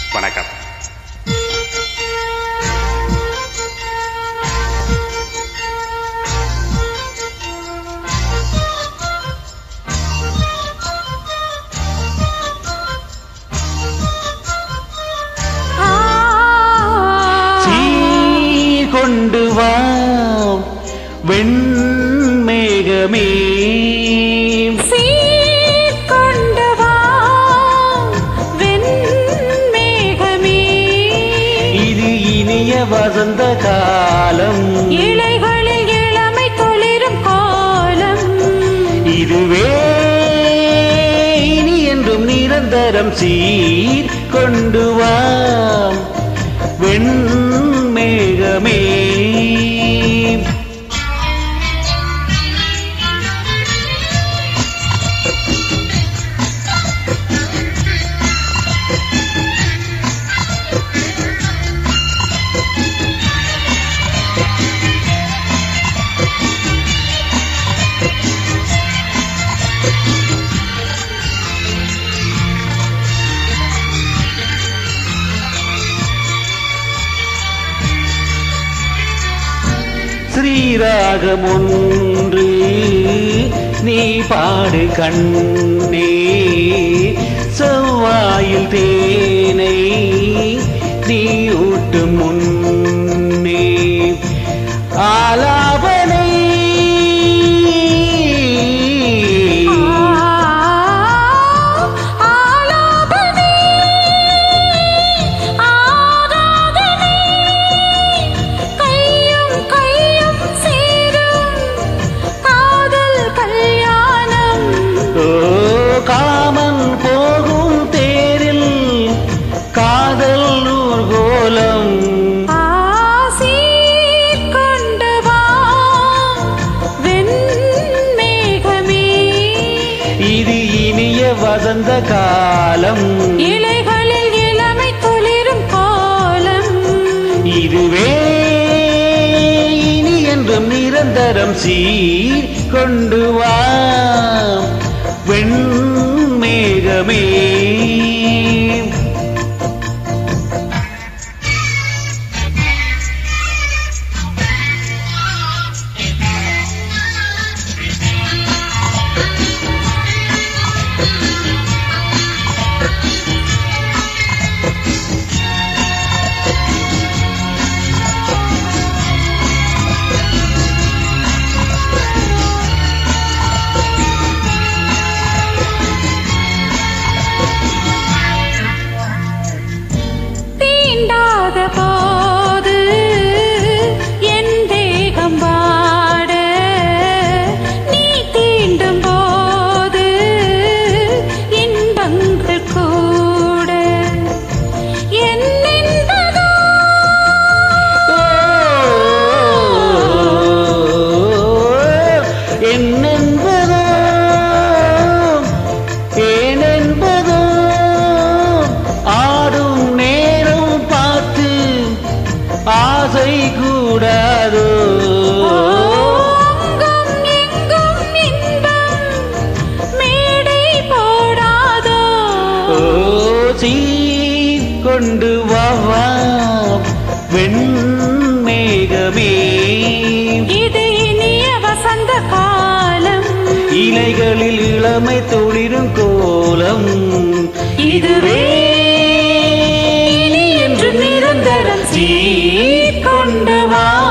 வணக்கம் சீர் கொண்டு வா வெண்மேகமே சீர்கொண்டு வா, வெண்மேகமே. இது இனிய வசந்த காலம் இலைகளில் இளமை துளிரும் கோலம் இதுவே இனி என்றும் நிரந்தரம் சீர் கொண்டு வா வெண்மேகமே ஸ்ரீராகம் ஒன்று நீ பாடு கண்ணே செவ்வாயில் தேனை நீ ஊட்டும் முன்னே ஆலாபனை ஆலாபனை, ஆராதனை, கையும் கையும் சேரும் காதல் கல்யாணம் ஓ காமன் போகும் தேரில் காதல் ஊர்கோலம் ஆசீர் கொண்டு வா வெண்மேகமே இது இனிய வசந்த காலம் இலைகளில் இளமை துளிரும் கோலம் இதுவே இனி என்றும் நிரந்தரம் சீர் கொண்டு வா வெண்மேகமே தீண்டாத போது என் தேகம் வாட நீ தீண்டும் போது இன்பங்கள் கூட என் என்பதோ என்னென்பதோ ஏனென்பதோ ஆடும் நேரம் பார்த்து ஆசை கூடாதோ அங்கும் எங்கும் இன்பம் மேடை போடாதோ ஓ சீ கொண்டு வா வா வெண்மேகமே இது இனிய வசந்த காலம் இலைகளில் இளமை துளிரும் கோலம் இதுவே இனி என்று நிரந்தரம் சீர் கொண்டு வா